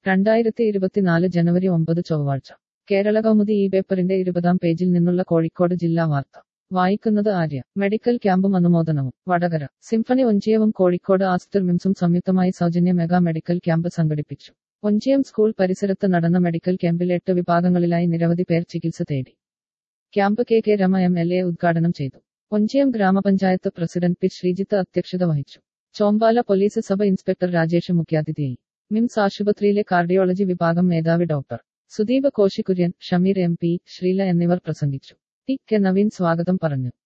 രണ്ടായിരത്തി ഇരുപത്തിനാല് ജനുവരി ഒമ്പത് ചൊവ്വാഴ്ച കേരള കൗമുദി ഈ പേപ്പറിന്റെ ഇരുപതാം പേജിൽ നിന്നുള്ള കോഴിക്കോട് ജില്ലാ വാർത്ത വായിക്കുന്നത് ആര്യ മെഡിക്കൽ ക്യാമ്പും അനുമോദനവും വടകര സിംഫണി ഒഞ്ചിയവും കോഴിക്കോട് ആസ്തർ മിംസും സംയുക്തമായി സൗജന്യ മെഗാ മെഡിക്കൽ ക്യാമ്പ് സംഘടിപ്പിച്ചു ഒഞ്ചിയം സ്കൂൾ പരിസരത്ത് നടന്ന മെഡിക്കൽ ക്യാമ്പിൽ എട്ട് വിഭാഗങ്ങളിലായി നിരവധി പേർ ചികിത്സ തേടി camp K K Rama M L A ഉദ്ഘാടനം ചെയ്തു ഒഞ്ചിയം ഗ്രാമപഞ്ചായത്ത് പ്രസിഡന്റ് പി ശ്രീജിത്ത് അധ്യക്ഷത വഹിച്ചു Chombala police sub inspector Rajesh മുഖ്യാതിഥിയായി മിംസ് ആശുപത്രിയിലെ കാർഡിയോളജി വിഭാഗം മേധാവി doctor Sudeep Koshy Kurian Shameer M P Sreela എന്നിവർ പ്രസംഗിച്ചു ടി കെ നവീൻ സ്വാഗതം പറഞ്ഞു